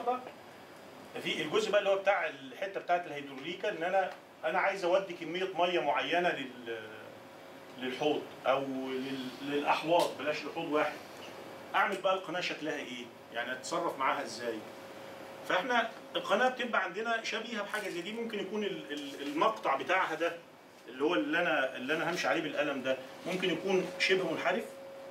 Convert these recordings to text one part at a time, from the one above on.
النهارده في الجزء بقى اللي هو بتاع الحته بتاعت الهيدروليكا ان انا انا عايز اودي كميه ميه معينه لل للحوض او لل... للاحواض بلاش لحوض واحد اعمل بقى القناه شكلها ايه يعني اتصرف معاها ازاي فاحنا القناه بتبقى عندنا شبيهه بحاجه زي دي ممكن يكون ال- ال- المقطع بتاعها ده اللي هو اللي انا اللي انا همشي عليه بالقلم ده ممكن يكون شبه منحرف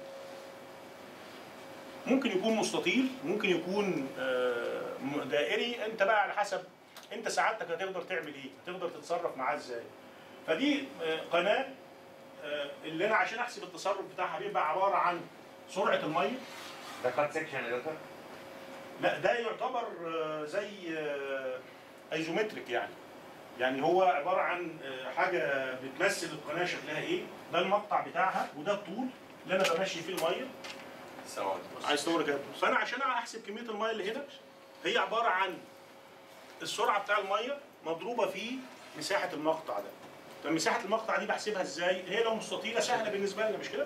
ممكن يكون مستطيل ممكن يكون آه، م- دائري انت بقى على حسب انت سعادتك هتقدر تعمل ايه هتقدر تتصرف معاه ازاي فدي آه، قناه آه، اللي انا عشان احسب التصرف بتاعها بيبقى عباره عن سرعه الميه ده كات سكشن يا دكتور لا ده يعتبر آه، زي آه، ايزومتريك يعني يعني هو عباره عن آه، حاجه بتمثل القناه شكلها ايه ده المقطع بتاعها وده الطول اللي انا بمشي فيه الميه سواء عايز تقول كده فانا عشان احسب كميه الميه اللي هنا هي عباره عن السرعه بتاع الميه مضروبه في مساحه المقطع ده طب مساحه المقطع دي بحسبها ازاي هي لو مستطيله سهله بالنسبه لنا مش كده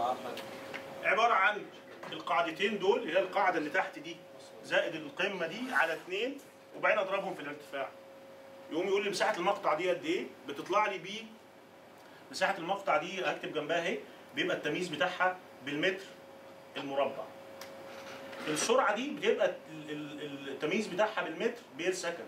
عباره عن القاعدتين دول اللي هي القاعده اللي تحت دي زائد القمه دي على اثنين وبعدين اضربهم في الارتفاع يقوم يقول لي مساحه المقطع دي قد ايه بتطلع لي بيه مساحه المقطع دي هكتب جنبها اهي بيبقى التمييز بتاعها بالمتر المربع السرعه دي بتبقى ال- ال- التمييز بتاعها بالمتر بير سكند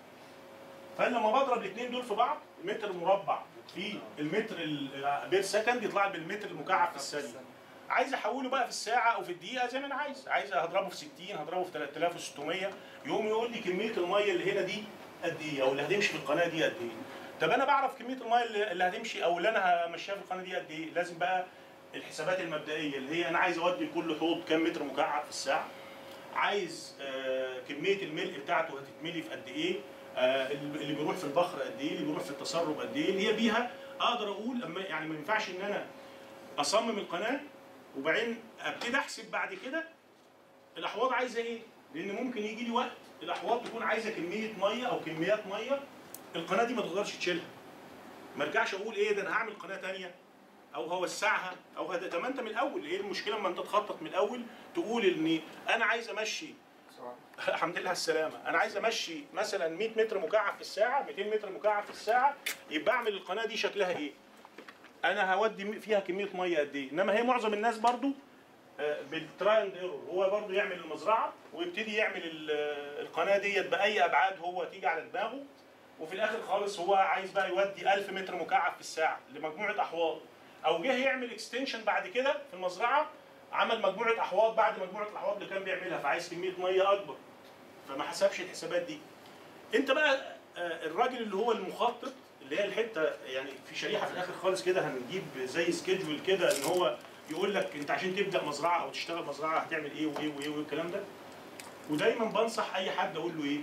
فانا لما بضرب الاثنين دول في بعض المتر المربع في المتر ال- بير سكند يطلع لي بالمتر المكعب في الثانيه عايز احوله بقى في الساعه او في الدقيقه زي ما انا عايز عايز هضربه في 60 هضربه في 3600 يقوم يقول لي كميه الميه اللي هنا دي قد ايه او اللي هتمشي في القناه دي قد ايه طب انا بعرف كميه الميه اللي اللي هتمشي او اللي انا همشيها في القناه دي قد ايه لازم بقى الحسابات المبدئيه اللي هي انا عايز اودي لكل حوض كام متر مكعب في الساعه عايز آه كميه الملء بتاعته هتتملي في قد ايه آه اللي بيروح في البخر قد ايه اللي بيروح في التسرب قد ايه اللي هي بيها اقدر اقول اما يعني ما ينفعش ان انا اصمم القناه وبعدين ابتدي احسب بعد كده الاحواض عايزه ايه لان ممكن يجي لي وقت الاحواض تكون عايزه كميه ميه او كميات ميه القناه دي ما تقدرش تشيلها ما ارجعش اقول ايه ده انا هعمل قناه تانية او هوسعها او هذا طب ما انت من الاول ايه المشكله اما انت تخطط من الاول تقول ان انا عايز امشي الحمد لله على السلامه انا عايز امشي مثلا 100 متر مكعب في الساعه 200 متر مكعب في الساعه يبقى اعمل القناه دي شكلها ايه انا هودي فيها كميه ميه قد ايه انما هي معظم الناس برضو آه، بالترايند ايرور هو برضو يعمل المزرعه ويبتدي يعمل ال- آه، القناه ديت باي ابعاد هو تيجي على دماغه وفي الاخر خالص هو عايز بقى يودي 1000 متر مكعب في الساعه لمجموعه احواض او جه يعمل اكستنشن بعد كده في المزرعه عمل مجموعه احواض بعد مجموعه الاحواض اللي كان بيعملها فعايز كميه ميه اكبر فما حسبش الحسابات دي انت بقى آه، الراجل اللي هو المخطط اللي هي الحته يعني في شريحه في الاخر خالص كده هنجيب زي سكيدجول كده ان هو يقول لك انت عشان تبدا مزرعه او تشتغل مزرعه هتعمل ايه وايه وايه والكلام ده ودايما بنصح اي حد اقول له ايه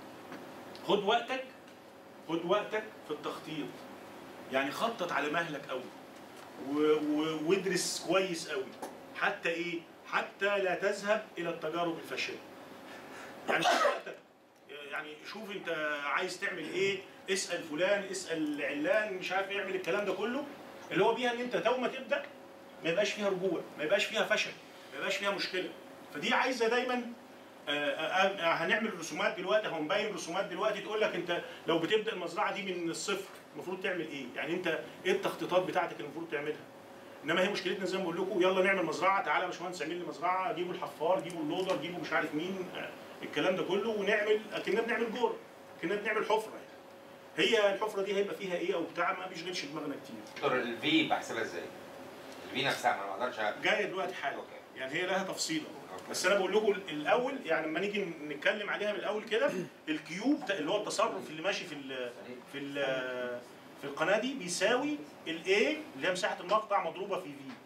خد وقتك خد وقتك في التخطيط يعني خطط على مهلك قوي و- و- وادرس كويس قوي حتى ايه حتى لا تذهب الى التجارب الفاشله يعني خد وقتك يعني شوف انت عايز تعمل ايه اسال فلان اسال علان مش عارف اعمل الكلام ده كله اللي هو بيها ان انت تو ما تبدا ما يبقاش فيها رجوع ما يبقاش فيها فشل ما يبقاش فيها مشكله فدي عايزه دايما آه، آه، آه، هنعمل رسومات دلوقتي هنبين رسومات دلوقتي تقول لك انت لو بتبدا المزرعه دي من الصفر المفروض تعمل ايه؟ يعني انت ايه التخطيطات بتاعتك اللي المفروض تعملها؟ انما هي مشكلتنا زي ما بقول لكم يلا نعمل مزرعه تعالى يا باشمهندس اعمل لي مزرعه جيبوا الحفار جيبوا اللودر جيبوا مش عارف مين آه، الكلام ده كله ونعمل اكننا بنعمل جور اكننا بنعمل حفره يعني هي الحفره دي هيبقى فيها ايه او بتاع ما بيشغلش دماغنا كتير دكتور الفي بحسبها ازاي؟ الفي نفسها ما اقدرش أ- جايه دلوقتي حالا أوكي. يعني هي لها تفصيله أوكي. بس انا بقول لكم الاول يعني لما نيجي نتكلم عليها من الاول كده الكيوب ده اللي هو التصرف اللي ماشي في ال في ال في القناه دي بيساوي الاي اللي هي مساحه المقطع مضروبه في في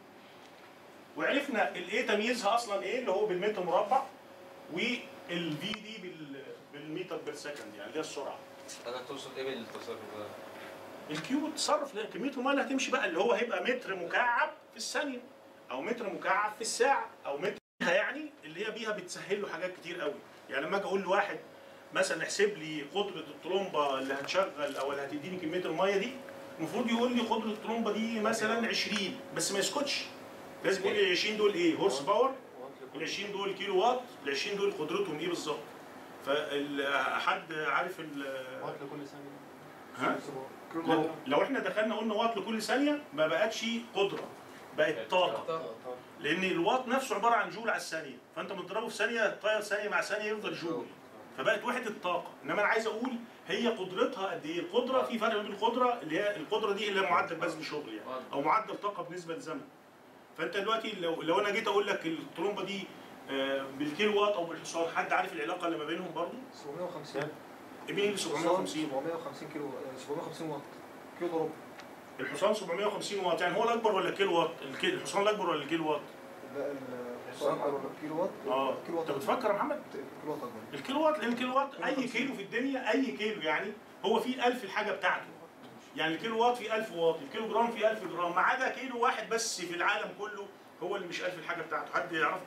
وعرفنا الاي تمييزها اصلا ايه اللي هو بالمتر مربع والفي دي بال بالمتر بير سكند يعني اللي هي السرعه حضرتك تقصد ايه بالتصرف ده؟ الكيو بتصرف لا، كميه الميه اللي هتمشي بقى اللي هو هيبقى متر مكعب في الثانيه او متر مكعب في الساعه او متر يعني اللي هي بيها بتسهل له حاجات كتير قوي يعني لما اجي اقول لواحد مثلا احسب لي قدره الطرمبه اللي هتشغل او اللي هتديني كميه الميه دي المفروض يقول لي قدره الطرمبه دي مثلا 20 بس ما يسكتش لازم يقول لي ال 20 دول ايه هورس باور ال 20 دول كيلو وات ال 20 دول قدرتهم ايه بالظبط فحد عارف ال وقت لكل ثانية ها؟ لو, لو احنا دخلنا قلنا واط لكل ثانيه ما بقتش قدره بقت طاقه لان الواط نفسه عباره عن جول على الثانيه فانت بتضربه في ثانيه تطير ثانيه مع ثانيه يفضل جول فبقت وحده طاقه انما انا عايز اقول هي قدرتها قد ايه القدره في فرق بين القدره اللي هي القدره دي اللي هي معدل بذل شغل يعني او معدل طاقه بالنسبه للزمن فانت دلوقتي لو لو انا جيت اقول لك الطرمبه دي آه، بالكيلو وات او بالحصان حد عارف العلاقه اللي ما بينهم برضه 750 مين اللي 750 750 كيلو آه، 750 واط كيلو ضرب الحصان 750 واط يعني هو الاكبر ولا الكيلو وات الكي- الحصان الاكبر ولا الكيلو وات لا الحصان اكبر ولا الكيلو وات اه الكيلو وات انت بتفكر يا محمد الكيلو وات اكبر الكيلو وات لان الكيلو وات اي كيلو في الدنيا اي كيلو يعني هو فيه 1000 الحاجه بتاعته يعني الكيلو وات فيه 1000 واط الكيلو جرام فيه 1000 جرام ما عدا كيلو واحد بس في العالم كله هو اللي مش 1000 الحاجه بتاعته حد يعرف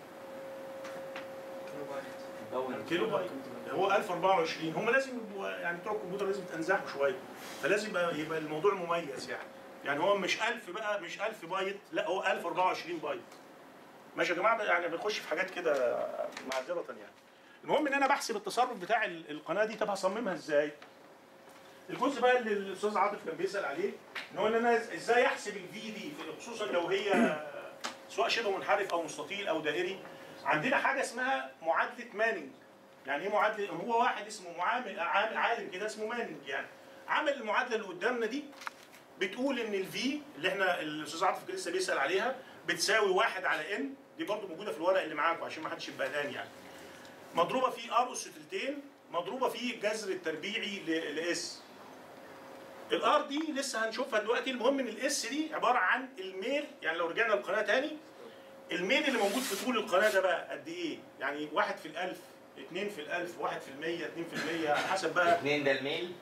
كيلو بايت هو 1024 هم لازم يبقوا يعني بتوع الكمبيوتر لازم يتنزحوا شويه فلازم يبقى, يبقى الموضوع مميز يعني يعني هو مش 1000 بقى مش 1000 بايت لا هو 1024 بايت ماشي يا جماعه يعني بنخش في حاجات كده معذره يعني المهم ان انا بحسب التصرف بتاع ال- القناه دي طب هصممها ازاي؟ الجزء بقى اللي الاستاذ عاطف كان بيسال عليه ان هو ان انا ازاي احسب الفي دي خصوصا لو هي سواء شبه منحرف او مستطيل او دائري عندنا حاجه اسمها معادله مانينج يعني ايه معادله هو واحد اسمه معامل عام- عالم كده اسمه مانينج يعني عمل المعادله اللي قدامنا دي بتقول ان الفي اللي احنا الاستاذ عاطف كان لسه بيسال عليها بتساوي واحد على ان دي برضو موجوده في الورق اللي معاكم عشان ما حدش يبقى قلقان يعني مضروبه في ار اس تلتين مضروبه في الجذر التربيعي لاس الار دي لسه هنشوفها دلوقتي المهم ان الاس دي عباره عن الميل يعني لو رجعنا للقناه تاني الميل اللي موجود في طول القناه ده بقى قد ايه؟ يعني واحد في الالف اتنين في الالف واحد في المية اتنين في المية على حسب بقى اثنين ده الميل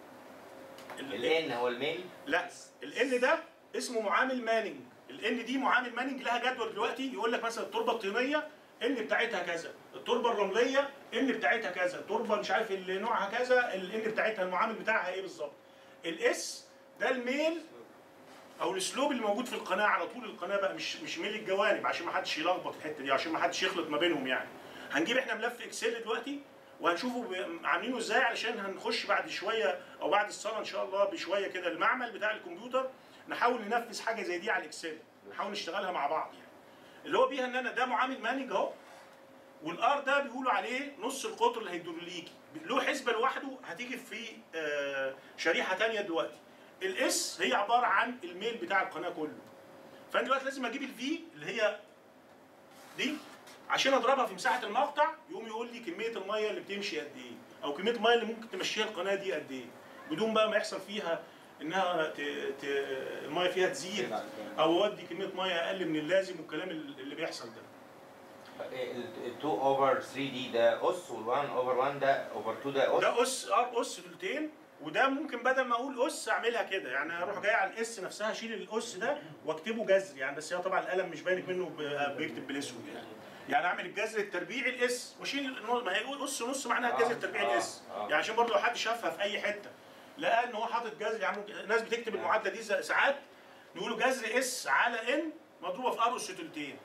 ال- الان هو الميل لا الان ده اسمه معامل مانينج الان دي معامل مانينج لها جدول دلوقتي يقول لك مثلا التربه الطينيه ان بتاعتها كذا التربه الرمليه ان بتاعتها كذا التربه مش عارف اللي نوعها كذا الان بتاعتها المعامل بتاعها ايه بالظبط الاس ده الميل او الاسلوب اللي موجود في القناه على طول القناه بقى مش مش ميل الجوانب عشان ما حدش يلخبط الحته دي عشان ما حدش يخلط ما بينهم يعني هنجيب احنا ملف اكسل دلوقتي وهنشوفه ب- عاملينه ازاي علشان هنخش بعد شويه او بعد الصلاه ان شاء الله بشويه كده المعمل بتاع الكمبيوتر نحاول ننفذ حاجه زي دي على الاكسل نحاول نشتغلها مع بعض يعني اللي هو بيها ان انا ده معامل مانج اهو والار ده بيقولوا عليه نص القطر الهيدروليكي له حسبه لوحده هتيجي في آه، شريحه تانية دلوقتي الاس هي عباره عن الميل بتاع القناه كله فانا دلوقتي لازم اجيب الفي اللي هي دي عشان اضربها في مساحه المقطع يقوم يقول لي كميه الميه اللي بتمشي قد ايه او كميه الميه اللي ممكن تمشيها القناه دي قد ايه بدون بقى ما يحصل فيها انها ت... ت... الميه فيها تزيد او اودي كميه ميه اقل من اللازم والكلام اللي بيحصل ده ال 2 اوفر 3 دي ده اس وال 1 اوفر 1 ده اوفر 2 ده اس ده اس ار اس ثلثين وده ممكن بدل ما اقول اس اعملها كده يعني اروح جاي على الاس نفسها اشيل الاس ده واكتبه جذر يعني بس هي طبعا القلم مش باين منه ب- بيكتب بالاسود يعني يعني اعمل الجذر التربيعي الاس واشيل النص- ما هي اس نص معناها الجذر آه، التربيعي آه، الاس آه. يعني عشان برضه لو حد شافها في اي حته لقى ان هو حاطط جذر يعني ممكن- الناس بتكتب المعادله دي ز- ساعات نقولوا جذر اس على ان مضروبه في ار اس ثلثين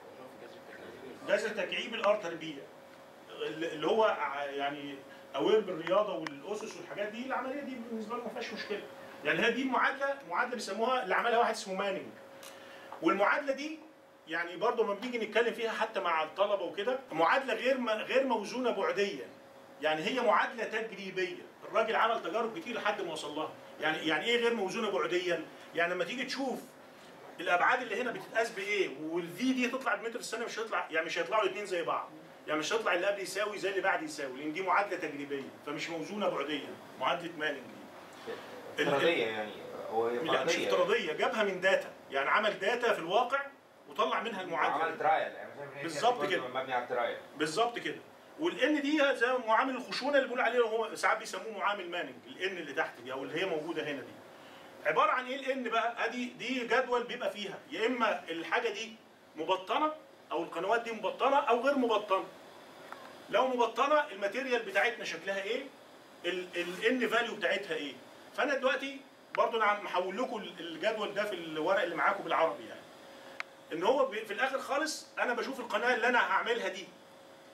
جذر تكعيب الار تربيع اللي هو ع- يعني اوير بالرياضه والاسس والحاجات دي العمليه دي بالنسبه له ما فيهاش مشكله يعني هي دي معادله معادله بيسموها اللي عملها واحد اسمه مانينج والمعادله دي يعني برضه لما بنيجي نتكلم فيها حتى مع الطلبه وكده معادله غير م- غير موزونه بعديا يعني هي معادله تجريبيه الراجل عمل تجارب كتير لحد ما وصل لها يعني يعني ايه غير موزونه بعديا يعني لما تيجي تشوف الابعاد اللي هنا بتتقاس بايه والفي دي تطلع بمتر في الثانيه مش هيطلع يعني مش هيطلعوا الاثنين زي بعض يعني مش هيطلع اللي قبل يساوي زي اللي بعد يساوي لان دي معادله تجريبيه فمش موزونه بعديا معادله مانينج دي ال- افتراضيه يعني هو لا مش فرضية. افتراضيه جابها من داتا يعني عمل داتا في الواقع وطلع منها عمل المعادله ترايل يعني شايف إن هي بالظبط برضه كده. مبني على الترايل بالظبط كده والان دي زي معامل الخشونه اللي بيقول عليه هو ساعات بيسموه معامل مانج الان اللي تحت دي او اللي هي موجوده هنا دي عباره عن ايه الان بقى ادي دي جدول بيبقى فيها يا اما الحاجه دي مبطنه او القنوات دي مبطنه او غير مبطنه لو مبطنه الماتيريال بتاعتنا شكلها ايه الان فاليو بتاعتها ايه فانا دلوقتي برضو انا محول لكم الجدول ده في الورق اللي معاكم بالعربي يعني ان هو بي- في الاخر خالص انا بشوف القناه اللي انا هعملها دي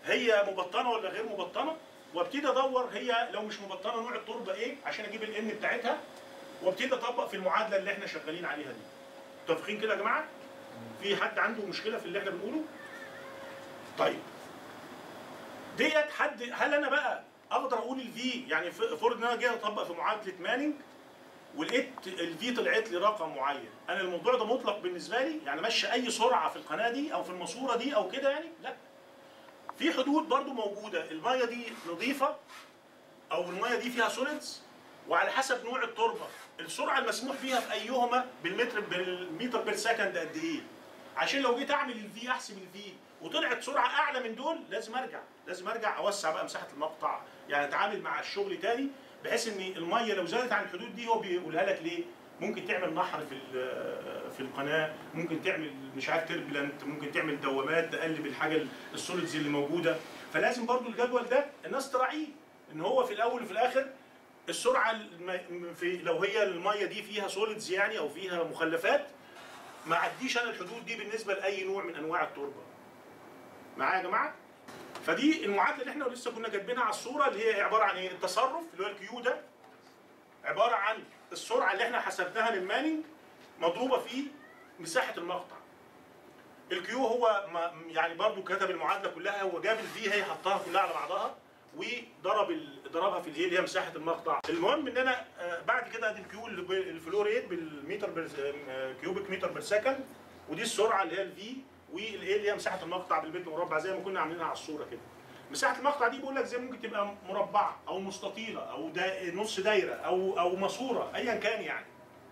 هي مبطنه ولا غير مبطنه وابتدي ادور هي لو مش مبطنه نوع التربه ايه عشان اجيب الان بتاعتها وابتدي اطبق في المعادله اللي احنا شغالين عليها دي متفقين كده يا جماعه في حد عنده مشكله في اللي احنا بنقوله طيب ديت حد هل انا بقى اقدر اقول الفي يعني ف- فرض ان انا جاي اطبق في معادله مانينج ولقيت الفي طلعت لي رقم معين انا الموضوع ده مطلق بالنسبه لي يعني ماشي اي سرعه في القناه دي او في الماسوره دي او كده يعني لا في حدود برضو موجوده الميه دي نظيفه او الميه دي فيها سوليدز وعلى حسب نوع التربه السرعه المسموح فيها في ايهما بالمتر بالمتر بير سكند قد ايه عشان لو جيت اعمل الفي احسب الفي وطلعت سرعه اعلى من دول لازم ارجع لازم ارجع اوسع بقى مساحه المقطع يعني اتعامل مع الشغل تاني بحيث ان الميه لو زادت عن الحدود دي هو بيقولها لك ليه ممكن تعمل نحر في ال- في القناه ممكن تعمل مش عارف تربلنت ممكن تعمل دوامات تقلب الحاجه السوليدز اللي موجوده فلازم برضو الجدول ده الناس تراعيه ان هو في الاول وفي الاخر السرعه الم- في لو هي الميه دي فيها سوليدز يعني او فيها مخلفات ما عديش انا الحدود دي بالنسبه لاي نوع من انواع التربه معايا يا جماعه فدي المعادله اللي احنا لسه كنا كاتبينها على الصوره اللي هي عباره عن ايه التصرف اللي هو الكيو ده عباره عن السرعه اللي احنا حسبناها للمانينج مضروبه في مساحه المقطع الكيو هو ما يعني برضو كتب المعادله كلها هو جاب الفي هي حطها كلها على بعضها وضرب ال- ضربها في الايه اللي هي مساحه المقطع المهم ان انا آه، بعد كده ادي الكيو اللي ب- الفلو ريت بالمتر بر آه، كيوبيك متر بير سكند ودي السرعه اللي هي الفي والايه اللي هي مساحه المقطع بالمتر مربع زي ما كنا عاملينها على الصوره كده مساحه المقطع دي بقول لك زي ممكن تبقى مربعه او مستطيله او دا نص دايره او او ماسوره ايا كان يعني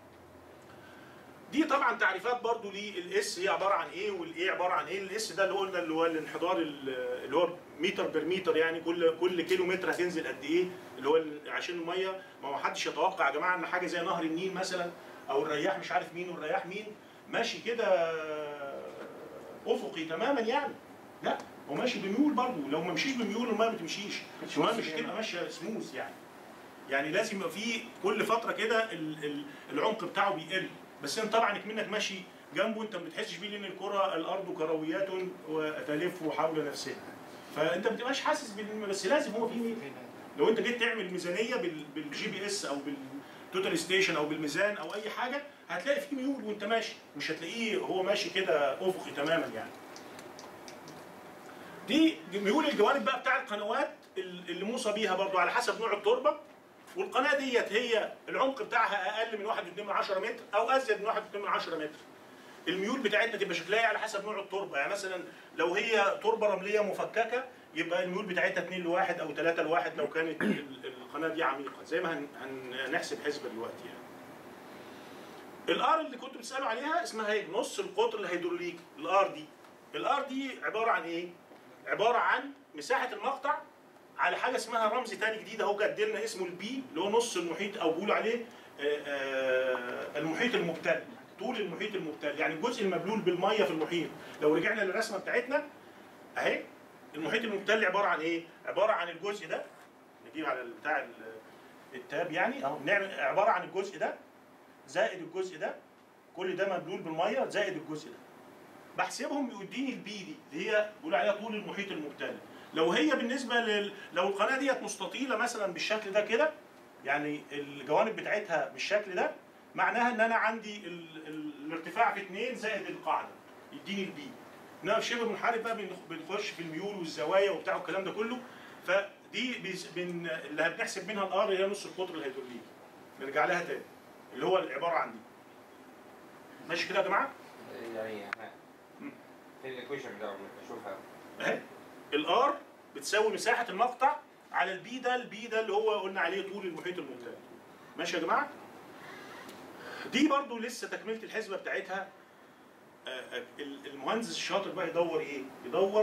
دي طبعا تعريفات برضو للاس هي عباره عن ايه والايه عباره عن ايه الاس ده اللي قلنا اللي هو الانحدار ال- اللي هو متر بير متر يعني كل كل كيلو متر هتنزل قد ايه اللي هو ال- عشان الميه ما هو حدش يتوقع يا جماعه ان حاجه زي نهر النيل مثلا او الرياح مش عارف مين والرياح مين ماشي كده افقي تماما يعني لا هو ماشي بميول برضه لو ما مشيش بميول الميه ما تمشيش الميه مش تبقى ماشيه سموث يعني يعني لازم يبقى في كل فتره كده ال- ال- العمق بتاعه بيقل بس انت طبعا منك ماشي جنبه انت ما بتحسش بيه لان الكره الارض كرويات وتلف حول نفسها فانت ما بتبقاش حاسس بال- بس لازم هو في لو انت جيت تعمل ميزانيه بال- بالجي بي اس او بالتوتال ستيشن او بالميزان او اي حاجه هتلاقي فيه ميول وانت ماشي مش هتلاقيه هو ماشي كده افقي تماما يعني دي ميول الجوانب بقى بتاع القنوات اللي موصى بيها برضو على حسب نوع التربه والقناه ديت هي العمق بتاعها اقل من 1.2 متر او ازيد من 1.2 متر الميول بتاعتنا تبقى شكلها إيه على حسب نوع التربه يعني مثلا لو هي تربه رمليه مفككه يبقى الميول بتاعتها 2 لواحد او 3 لواحد لو كانت ال- القناه دي عميقه زي ما هن- هنحسب حسبه دلوقتي يعني الار اللي كنتوا بتسالوا عليها اسمها ايه نص القطر الهيدروليكي الار دي الار دي عباره عن ايه عباره عن مساحه المقطع على حاجه اسمها رمز تاني جديد اهو جد لنا اسمه البي اللي هو نص المحيط او بيقولوا عليه آه، آه، المحيط المبتل طول المحيط المبتل يعني الجزء المبلول بالميه في المحيط لو رجعنا للرسمه بتاعتنا اهي المحيط المبتل عباره عن ايه عباره عن الجزء ده نجيب على بتاع التاب يعني اهو نعمل عباره عن الجزء ده زائد الجزء ده كل ده مبلول بالميه زائد الجزء ده بحسبهم يديني البي دي اللي هي بيقول عليها طول المحيط المبتل لو هي بالنسبه لل... لو القناه ديت مستطيله مثلا بالشكل ده كده يعني الجوانب بتاعتها بالشكل ده معناها ان انا عندي ال... ال... الارتفاع في 2 زائد القاعده يديني البي انما في شبه منحرف بقى بنخ- بنخش في الميول والزوايا وبتاع الكلام ده كله فدي بيس... بن... اللي بنحسب منها الار هي نص القطر الهيدروليكي نرجع لها تاني اللي هو عباره عن دي ماشي كده يا جماعه؟ يعني احنا في الايكويشن ده نشوفها اهي الار بتساوي مساحه المقطع على البي ده البي ده اللي هو قلنا عليه طول المحيط الممتد ماشي يا جماعه دي برضو لسه تكمله الحسبه بتاعتها آه، آه، المهندس الشاطر بقى يدور ايه يدور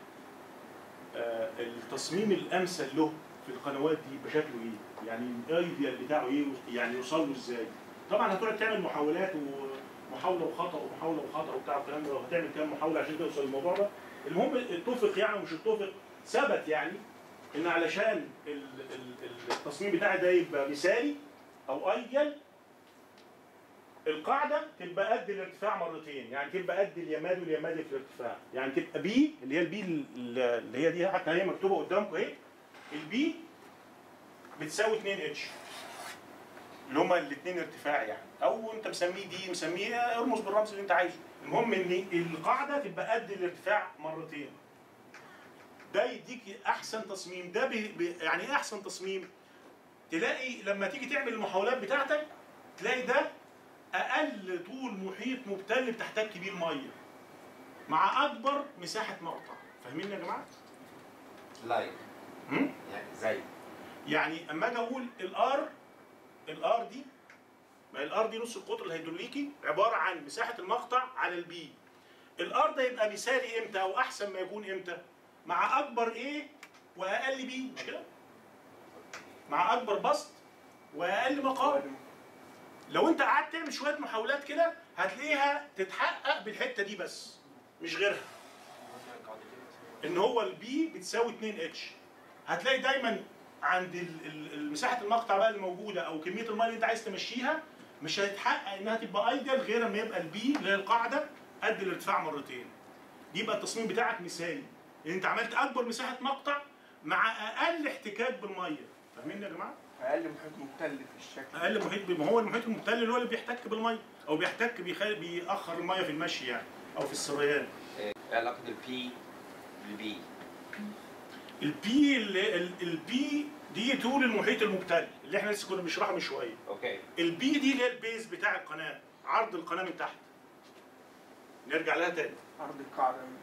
آه، التصميم الامثل له في القنوات دي بشكله ايه يعني الايديال بتاعه ايه يعني يوصل له ازاي طبعا هتقعد تعمل محاولات ومحاوله وخطا ومحاوله وخطا وبتاع الكلام ده وهتعمل كام محاوله عشان توصل للموضوع ده المهم اتفق يعني ومش اتفق ثبت يعني ان علشان ال- ال- ال- التصميم بتاعي ده يبقى مثالي او ايديال القاعده تبقى قد الارتفاع مرتين يعني تبقى قد اليمادي واليمادي في الارتفاع يعني تبقى بي اللي هي البي اللي هي دي حتى هي مكتوبه قدامكم اهي البي بتساوي 2 اتش اللي هما الاثنين ارتفاع يعني او انت مسميه دي مسميه ارمز بالرمز اللي انت عايزه المهم ان القاعده تبقى قد الارتفاع مرتين ده يديك احسن تصميم ده بي بي يعني ايه احسن تصميم تلاقي لما تيجي تعمل المحاولات بتاعتك تلاقي ده اقل طول محيط مبتل بتحتك بيه الميه مع اكبر مساحه مقطع فاهمين يا جماعه لايك هم؟ يعني زي يعني اما اجي اقول الار الار دي ما الار دي نص القطر الهيدروليكي عباره عن مساحه المقطع على البي الار ده يبقى مثالي امتى او احسن ما يكون امتى مع اكبر ايه واقل بي مش كده مع اكبر بسط واقل مقام لو انت قعدت تعمل شويه محاولات كده هتلاقيها تتحقق بالحته دي بس مش غيرها ان هو البي بتساوي 2 اتش هتلاقي دايما عند ال- ال- ال- مساحه المقطع بقى الموجوده او كميه الميه اللي انت عايز تمشيها مش هتتحقق انها تبقى ايديال غير لما يبقى البي اللي هي القاعده قد الارتفاع مرتين دي يبقى التصميم بتاعك مثالي لان انت عملت اكبر مساحه مقطع مع اقل احتكاك بالميه فاهمين يا جماعه اقل محيط مبتل في الشكل اقل محيط ب- ما هو المحيط المبتل اللي هو اللي بيحتك بالميه او بيحتك بيخل... بيأخر الميه في المشي يعني او في السريان ايه علاقة البي بالبي البي اللي ال- البي دي طول المحيط المبتل اللي احنا لسه كنا بنشرحه من شويه اوكي البي دي اللي هي البيز بتاع القناه عرض القناه من تحت نرجع لها تاني عرض القاعده من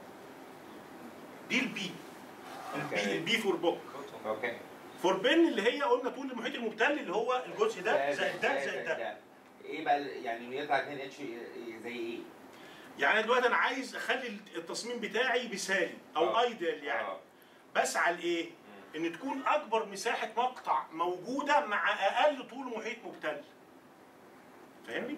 دي البي البي أوكي. البي فور بوك اوكي فور بن اللي هي قلنا طول المحيط المبتل اللي هو الجزء ده زائد ده زائد ده ايه بقى ال- يعني إنه يطلع 2 اتش زي ايه؟ يعني دلوقتي انا عايز اخلي التصميم بتاعي مثالي او آه. ايديال يعني آه. بسعى لايه؟ ان تكون اكبر مساحه مقطع موجوده مع اقل طول محيط مبتل. فاهمني؟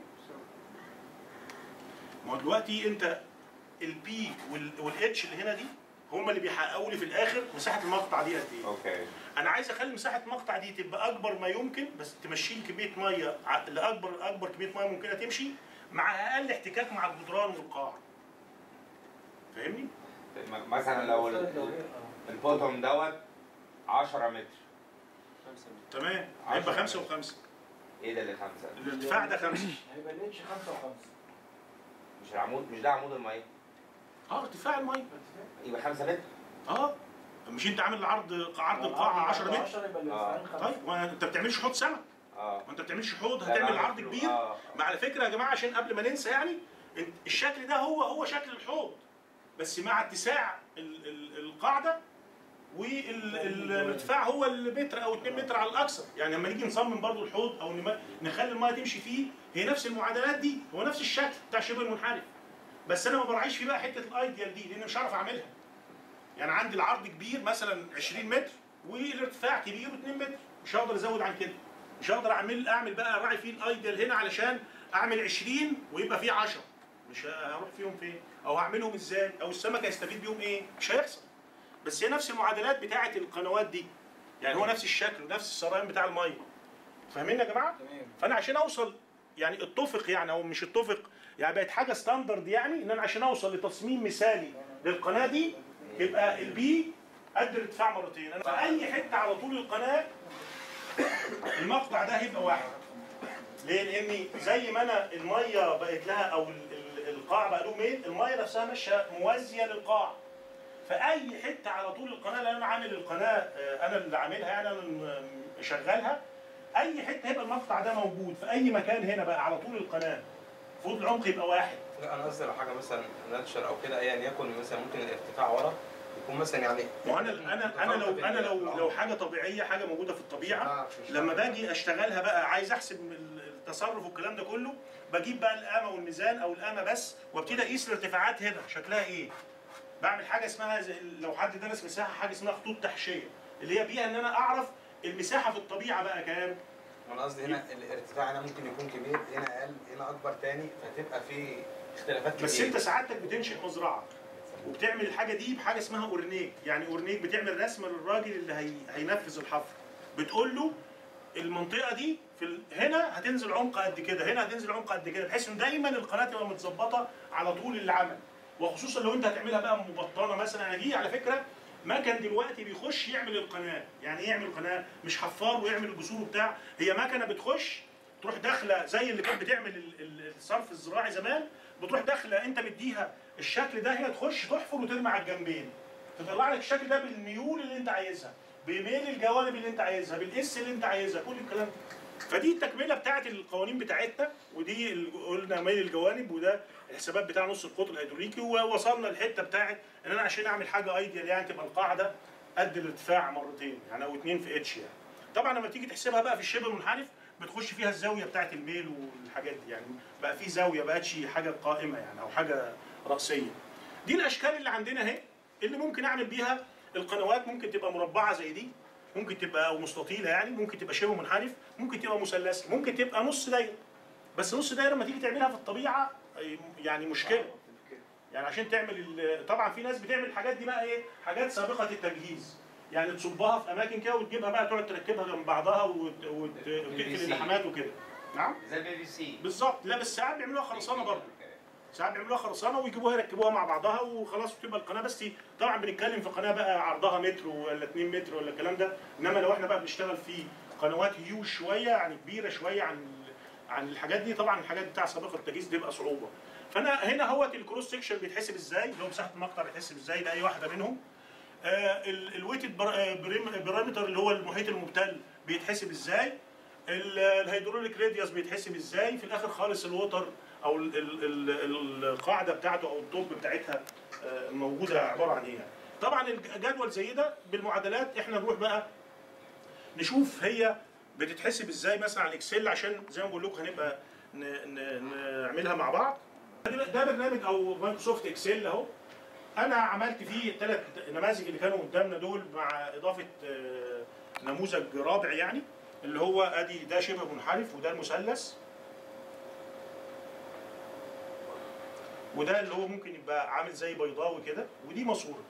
ما هو دلوقتي انت البي والاتش اللي هنا دي هما اللي بيحققوا لي في الاخر مساحه المقطع دي قد ايه؟ اوكي انا عايز اخلي مساحه المقطع دي تبقى اكبر ما يمكن بس تمشي لي كميه ميه ع- لاكبر اكبر كميه ميه ممكنه تمشي مع اقل احتكاك مع الجدران والقاع. فاهمني؟ م- مثلا لو ال- البوتوم دوت 10 متر تمام عشرة هيبقى خمسة ماشي. وخمسة ايه ده اللي خمسة؟ الارتفاع ده خمسة هيبقى الاتش خمسة وخمسة مش العمود مش ده عمود المية اه ارتفاع الميه يبقى 5 متر اه مش انت عامل عرض عرض القاعه 10 متر 10 يبقى آه. الارتفاعين خمسة طيب ما انت بتعملش حوض سمك اه ما انت بتعملش حوض لا، هتعمل بعمل عرض فلو- كبير آه. ما على فكره يا جماعه عشان قبل ما ننسى يعني انت- الشكل ده هو هو شكل الحوض بس مع اتساع ال- ال- القاعده والارتفاع هو المتر او 2 متر على الاكثر يعني لما نيجي نصمم برضو الحوض او نم- نخلي الميه تمشي فيه هي نفس المعادلات دي هو نفس الشكل بتاع شبه المنحرف بس انا ما براعيش فيه بقى حته الايديال دي لان مش هعرف اعملها يعني عندي العرض كبير مثلا 20 متر والارتفاع كبير 2 متر مش هقدر ازود عن كده مش هقدر اعمل اعمل بقى اراعي فيه الايديال هنا علشان اعمل 20 ويبقى فيه 10 مش هروح فيهم فين او هعملهم ازاي او السمك هيستفيد بيهم ايه مش هيحصل بس هي نفس المعادلات بتاعه القنوات دي يعني هو نفس الشكل ونفس السريان بتاع الميه فاهمين يا جماعه تمام فانا عشان اوصل يعني اتفق يعني او مش اتفق يعني بقت حاجه ستاندرد يعني ان انا عشان اوصل لتصميم مثالي للقناه دي يبقى البي قد الارتفاع مرتين انا في اي حته على طول القناه المقطع ده هيبقى واحد ليه؟ لان زي ما انا الميه بقت لها او ال- ال- القاع بقى له ميل الميه نفسها ماشيه موازيه للقاع فاي حته على طول القناه لان انا عامل القناه آه، انا اللي عاملها يعني انا اللي مشغلها اي حته هيبقى المقطع ده موجود في اي مكان هنا بقى على طول القناه المفروض العمق يبقى واحد لا انا قصدي لو حاجه مثلا ناتشر او كده ايا يكن مثلا ممكن الارتفاع ورا يكون مثلا يعني ما هو انا انا انا لو انا لو لو حاجه طبيعيه حاجه موجوده في الطبيعه لما باجي اشتغلها بقى عايز احسب التصرف والكلام ده كله بجيب بقى القامه والميزان او القامه بس وابتدي اقيس الارتفاعات هنا شكلها ايه بعمل حاجه اسمها زي لو حد درس مساحه حاجه اسمها خطوط تحشيه اللي هي بيها ان انا اعرف المساحه في الطبيعه بقى كام انا قصدي هنا الارتفاع هنا ممكن يكون كبير هنا اقل هنا اكبر تاني فتبقى في اختلافات كتير بس انت سعادتك بتنشئ مزرعه وبتعمل الحاجه دي بحاجه اسمها اورنيك يعني اورنيك بتعمل رسمه للراجل اللي هي... هينفذ الحفر بتقول له المنطقه دي في ال... هنا هتنزل عمق قد كده هنا هتنزل عمق قد كده بحيث ان دايما القناه تبقى متظبطه على طول العمل وخصوصا لو انت هتعملها بقى مبطنه مثلا يعني دي على فكره مكن دلوقتي بيخش يعمل القناه يعني ايه يعمل قناه مش حفار ويعمل الجسور وبتاع هي مكنه بتخش تروح داخله زي اللي كانت بتعمل ال- ال- الصرف الزراعي زمان بتروح داخله انت مديها الشكل ده هي تخش تحفر وترمي على الجنبين تطلع لك الشكل ده بالميول اللي انت عايزها بميل الجوانب اللي انت عايزها بالاس اللي انت عايزها كل الكلام ده فدي التكمله بتاعت القوانين بتاعتنا ودي ال- قلنا ميل الجوانب وده الحسابات بتاع نص القطر الهيدروليكي ووصلنا الحته بتاعت ان انا عشان اعمل حاجه ايديال يعني تبقى القاعده قد الارتفاع مرتين يعني او اتنين في اتش يعني طبعا لما تيجي تحسبها بقى في الشبه المنحرف بتخش فيها الزاويه بتاعت الميل والحاجات دي يعني بقى في زاويه بقتش حاجه قائمه يعني او حاجه راسيه دي الاشكال اللي عندنا اهي اللي ممكن اعمل بيها القنوات ممكن تبقى مربعه زي دي ممكن تبقى او مستطيله يعني ممكن تبقى شبه منحرف ممكن تبقى مثلثه ممكن تبقى نص دايره بس نص دايره لما تيجي تعملها في الطبيعه يعني مشكله يعني عشان تعمل ال- طبعا في ناس بتعمل الحاجات دي بقى ايه حاجات سابقه التجهيز يعني تصبها في اماكن كده وتجيبها بقى تقعد تركبها جنب بعضها وت- وت- وتقفل PVC. اللحامات وكده نعم زي البي في سي بالظبط لا بس ساعات بيعملوها خرسانه برضه ساعات بيعملوها خرسانه ويجيبوها يركبوها مع بعضها وخلاص وتبقى القناه بس طبعا بنتكلم في قناه بقى عرضها متر ولا 2 متر ولا الكلام ده انما لو احنا بقى بنشتغل في قنوات هيوج شويه يعني كبيره شويه عن عن الحاجات دي طبعا الحاجات بتاع سابقه التجهيز دي بيبقى صعوبه فانا هنا هوت الكروس سكشن بيتحسب ازاي اللي هو مساحه المقطع بيتحسب ازاي لاي واحده منهم آه الويتد بارامتر اللي هو المحيط المبتل بيتحسب ازاي ال- الهيدروليك راديوس بيتحسب ازاي في الاخر خالص الوتر او ال ال ال القاعده بتاعته او الطب بتاعتها آه، موجوده عباره عن ايه يعني. طبعا الجدول زي ده بالمعادلات احنا نروح بقى نشوف هي بتتحسب ازاي مثلا على الاكسل عشان زي ما بقول لكم هنبقى ن- ن- نعملها مع بعض ده برنامج او مايكروسوفت اكسل اهو انا عملت فيه الثلاث نماذج اللي كانوا قدامنا دول مع اضافه آه، نموذج رابع يعني اللي هو ادي ده شبه منحرف وده المثلث وده اللي هو ممكن يبقى عامل زي بيضاوي كده ودي ماسوره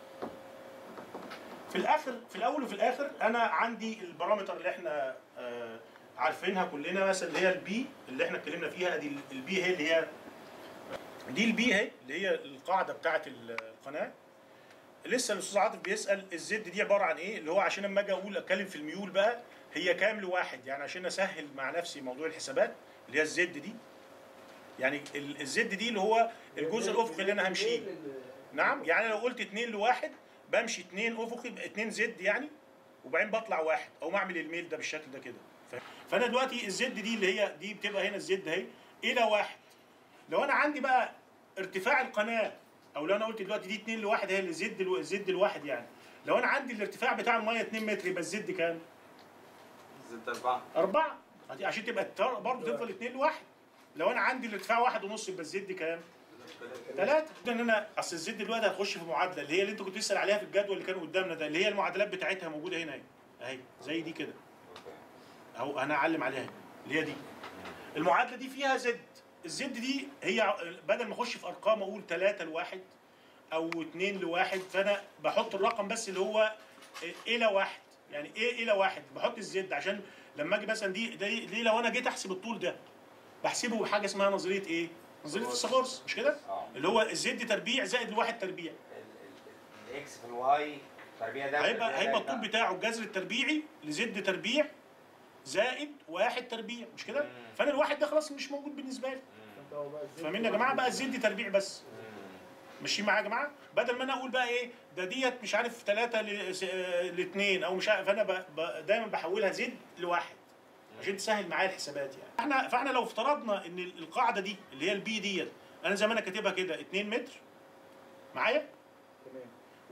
في الاخر في الاول وفي الاخر انا عندي البارامتر اللي احنا آه، عارفينها كلنا مثلا اللي هي البي اللي احنا اتكلمنا فيها دي البي هي اللي هي دي البي اهي اللي هي القاعده بتاعه القناه لسه الاستاذ عاطف بيسال الزد دي عباره عن ايه اللي هو عشان اما اجي اقول اتكلم في الميول بقى هي كام لواحد يعني عشان اسهل مع نفسي موضوع الحسابات اللي هي الزد دي يعني ال- الزد دي اللي هو الجزء الافقي اللي انا همشيه نعم يعني لو قلت 2 لواحد بمشي 2 افقي يبقى 2 زد يعني وبعدين بطلع واحد او اعمل الميل ده بالشكل ده كده ف- فانا دلوقتي الزد دي اللي هي دي بتبقى هنا الزد اهي الى واحد لو انا عندي بقى ارتفاع القناه او لو انا قلت دلوقتي دي 2 لواحد هي اللي زد الو- زد الواحد يعني لو انا عندي الارتفاع بتاع الميه 2 متر يبقى الزد كام؟ زدت أربعة أربعة عشان- عشان تبقى التر- برضه تفضل 2 لواحد لو انا عندي الارتفاع واحد ونص يبقى الزد كام؟ ثلاثة ان انا اصل الزد دلوقتي هتخش في معادله اللي هي اللي انت كنت بتسال عليها في الجدول اللي كان قدامنا ده اللي هي المعادلات بتاعتها موجوده هنا اهي اهي زي دي كده اهو انا اعلم عليها اللي هي دي المعادله دي فيها زد الزد دي هي بدل ما اخش في ارقام اقول 3 لواحد او 2 لواحد فانا بحط الرقم بس اللي هو الى واحد يعني ايه الى واحد بحط الزد عشان لما اجي مثلا دي دي, دي لو انا جيت احسب الطول ده بحسبه بحاجه اسمها نظريه ايه؟ نظريه الفيثاغورس مش كده؟ اه اللي هو الزد تربيع زائد الواحد تربيع الاكس في الواي تربيع ده هيبقى تربيع هيبقى ده الطول بتاعه الجذر التربيعي لزد تربيع زائد واحد تربيع مش كده؟ مم. فانا الواحد ده خلاص مش موجود بالنسبه لي مم. فاهمين يا جماعه بقى الزد تربيع بس مم. ماشيين معايا يا جماعه بدل ما انا اقول بقى ايه ده ديت مش عارف 3 ل 2 او مش عارف فانا ب... ب... دايما بحولها زد لواحد عشان تسهل معايا الحسابات يعني احنا فاحنا لو افترضنا ان القاعده دي اللي هي البي ديت انا زي ما انا كاتبها كده 2 متر معايا تمام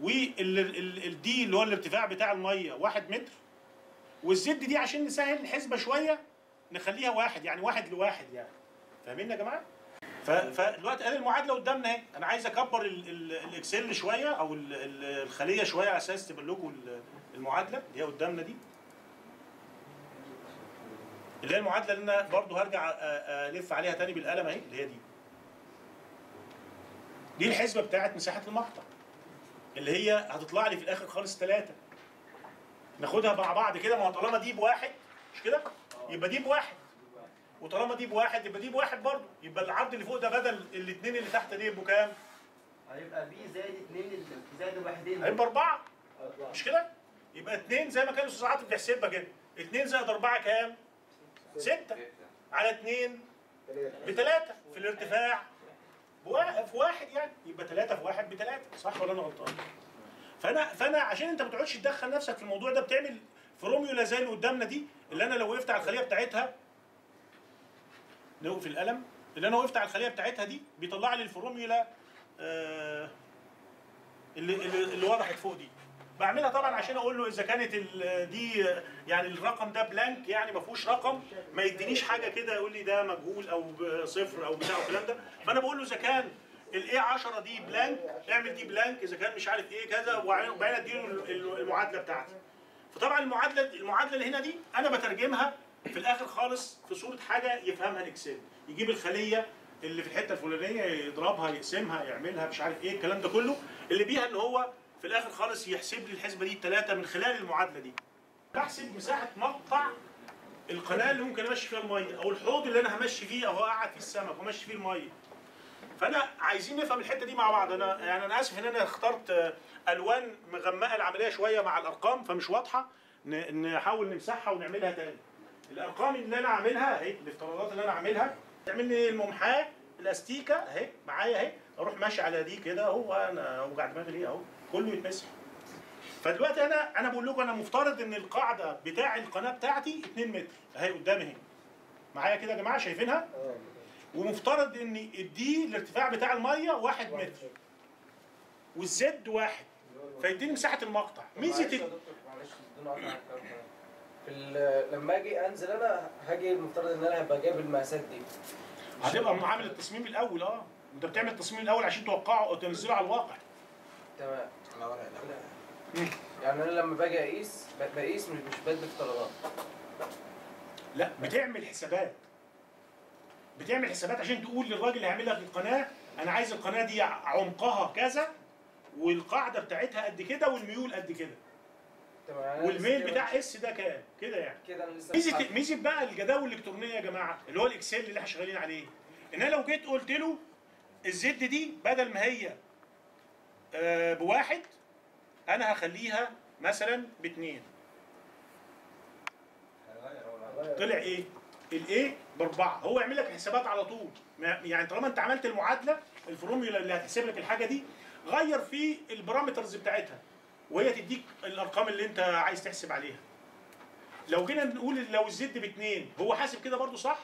والدي اللي هو الارتفاع بتاع الميه 1 متر والزد دي عشان نسهل الحسبه شويه نخليها واحد يعني واحد لواحد يعني فاهمين يا جماعه؟ ف- فدلوقتي ادي المعادله قدامنا اهي انا عايز اكبر ال- ال- الاكسل شويه او ال- ال- الخليه شويه على اساس تبقى لكم ال- المعادله اللي هي قدامنا دي اللي هي المعادله اللي انا برضه هرجع أ- أ- الف عليها تاني بالقلم اهي اللي هي دي دي الحسبه بتاعت مساحه المقطع اللي هي هتطلع لي في الاخر خالص ثلاثة ناخدها مع بعض كده ما هو طالما دي بواحد مش كده؟ يبقى دي بواحد وطالما دي بواحد يبقى دي بواحد برضه يبقى العرض اللي فوق ده بدل الاثنين اللي تحت دي يبقوا كام؟ هيبقى بي زائد اثنين زائد واحدين هيبقى أربعة مش كده؟ يبقى اثنين زي ما كان الأستاذ عاطف بيحسبها كده اثنين زائد أربعة كام؟ ستة على اثنين بثلاثة في الارتفاع بواحد في واحد يعني يبقى ثلاثة في واحد بثلاثة صح ولا أنا غلطان؟ فأنا فأنا عشان أنت ما تقعدش تدخل نفسك في الموضوع ده بتعمل فروميولا زي اللي قدامنا دي اللي أنا لو وقفت على الخلية بتاعتها نوقف القلم اللي أنا وقفت على الخلية بتاعتها دي بيطلع لي الفروميولا آه اللي, اللي, اللي وضحت فوق دي بعملها طبعا عشان اقول له اذا كانت ال- دي يعني الرقم ده بلانك يعني ما فيهوش رقم ما يدينيش حاجه كده يقول لي ده مجهول او ب- صفر او بتاع الكلام ده فانا بقول له اذا كان الاي 10 دي بلانك اعمل دي بلانك اذا كان مش عارف ايه كذا وبعدين اديله ال- ال- المعادله بتاعتي فطبعا المعادله المعادله اللي هنا دي انا بترجمها في الاخر خالص في صوره حاجه يفهمها الاكسل يجيب الخليه اللي في الحته الفلانيه يضربها يقسمها يعملها مش عارف ايه الكلام ده كله اللي بيها ان هو في الاخر خالص يحسب لي الحسبه دي الثلاثه من خلال المعادله دي بحسب مساحه مقطع القناه اللي ممكن امشي فيها الميه او الحوض اللي انا همشي فيه او اقعد فيه السمك وامشي فيه الميه فانا عايزين نفهم الحته دي مع بعض انا يعني انا اسف ان انا اخترت آه، الوان مغمقه العمليه شويه مع الارقام فمش واضحه ن- نحاول نمسحها ونعملها تاني الارقام اللي انا عاملها اهي الافتراضات اللي انا عاملها تعمل لي الممحاه الاستيكه اهي معايا اهي اروح ماشي على دي كده اهو انا اوجع دماغي ليه اهو كله يتمسح فدلوقتي انا انا بقول لكم انا مفترض ان القاعده بتاع القناه بتاعتي 2 متر اهي قدامي اهي معايا كده يا جماعه شايفينها ومفترض ان الدي الارتفاع بتاع الميه 1 متر والزد واحد فيديني مساحه المقطع ميزه معلش يا ال- دكتور معلش بدون قطع الكلام ده. في ال- لما اجي انزل انا هاجي المفترض ان انا هبقى جايب المقاسات دي هتبقى عامل التصميم الاول اه انت بتعمل التصميم الاول عشان توقعه او تنزله على الواقع تمام على ورق الأول. مم. يعني انا لما باجي اقيس ب- بقيس مش مش بدي افتراضات لا بتعمل حسابات بتعمل حسابات عشان تقول للراجل اللي هيعمل لك القناه انا عايز القناه دي عمقها كذا والقاعده بتاعتها قد كده والميول قد كده تمام يعني أنا والميل لسه بتاع اس ده كام كده يعني كده انا لسه ميزه بحدد. ميزه بقى الجداول الالكترونيه يا جماعه اللي هو الاكسل اللي احنا شغالين عليه ان انا لو جيت قلت له الزد دي بدل ما هي آه، بواحد انا هخليها مثلا باثنين طلع ايه؟ الايه باربعه هو يعمل لك حسابات على طول ما- يعني طالما انت عملت المعادله الفورمولا اللي هتحسب لك الحاجه دي غير في البارامترز بتاعتها وهي تديك الارقام اللي انت عايز تحسب عليها لو جينا نقول لو الزد باثنين هو حاسب كده برضو صح؟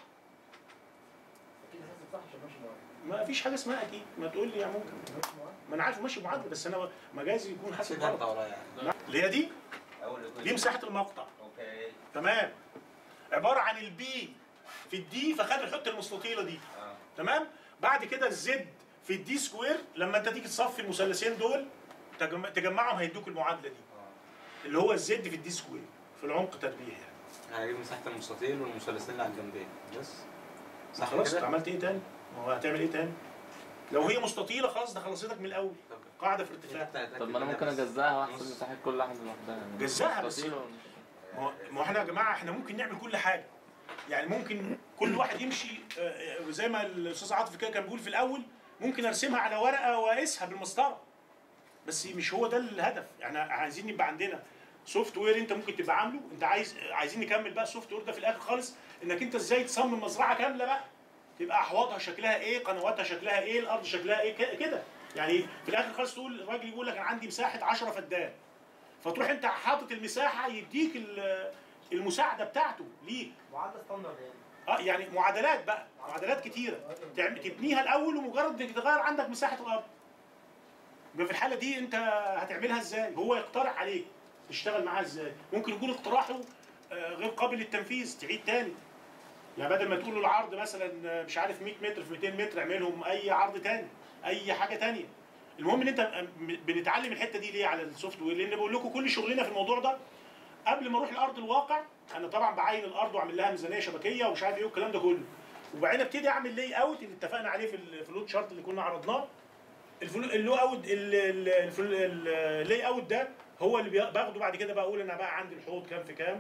اكيد حاسب صح عشان ماشي معاه ما فيش حاجه اسمها اكيد ما تقول لي يا ممكن ماشي معاه ما انا عارف ماشي معادله بس انا مجازي يكون حاسب كده انت غلط ورايا يعني اللي هي دي اول دي مساحه المقطع اوكي تمام عباره عن البي في الدي فخد الحته المستطيله دي اه تمام بعد كده الزد في الدي سكوير لما انت تيجي تصفي المثلثين دول تجم- تجمعهم هيدوك المعادله دي اه اللي هو الزد في الدي سكوير في العمق تربيع يعني هجيب مساحة المستطيل والمثلثين اللي على الجنبين بس صح خلاص انت كده؟ عملت ايه تاني؟ ما هو هتعمل ايه تاني؟ لو هي مستطيله خلاص ده خلصتك من الاول طب قاعده في ارتفاع طب ما انا ممكن اجزاها واحسب مساحه كل واحده لوحدها يعني جزاها بس. مستطيل ولا- ما هو- ما هو احنا يا جماعه احنا ممكن نعمل كل حاجه يعني ممكن كل واحد يمشي آه، آه، زي ما الاستاذ عاطف كده كان بيقول في الاول ممكن ارسمها على ورقه واقيسها بالمسطره بس مش هو ده الهدف يعني عايزين يبقى عندنا سوفت وير انت ممكن تبقى عامله انت عايز عايزين نكمل بقى السوفت وير ده في الاخر خالص انك انت ازاي تصمم مزرعه كامله بقى تبقى احواضها شكلها ايه قنواتها شكلها ايه الارض شكلها ايه ك- كده يعني في الاخر خالص تقول الراجل يقول لك انا عندي مساحه 10 فدان فتروح انت حاطط المساحه يديك ال- المساعده بتاعته ليك معادله ستاندرد يعني اه يعني معادلات بقى معادلات كتيره تعم- تبنيها الاول ومجرد انك تغير عندك مساحه الارض يبقى في الحاله دي انت هتعملها ازاي هو يقترح عليك تشتغل معاه ازاي ممكن يكون اقتراحه آه، غير قابل للتنفيذ تعيد تاني يعني بدل ما تقول له العرض مثلا آه، مش عارف 100 متر في 200 متر اعملهم اي عرض تاني اي حاجه تانية المهم ان انت آه، بنتعلم الحته دي ليه على السوفت وير لان بقول لكم كل شغلنا في الموضوع ده قبل ما اروح لارض الواقع انا طبعا بعين الارض واعمل لها ميزانيه شبكيه ومش عارف ايه والكلام ده كله وبعدين ابتدي اعمل لاي اوت اللي اتفقنا عليه في ال- في اللود شارت اللي كنا عرضناه الفلو اللو اوت اللاي اوت ده هو اللي بي- باخده بعد كده بقول انا بقى عندي الحوض كام في كام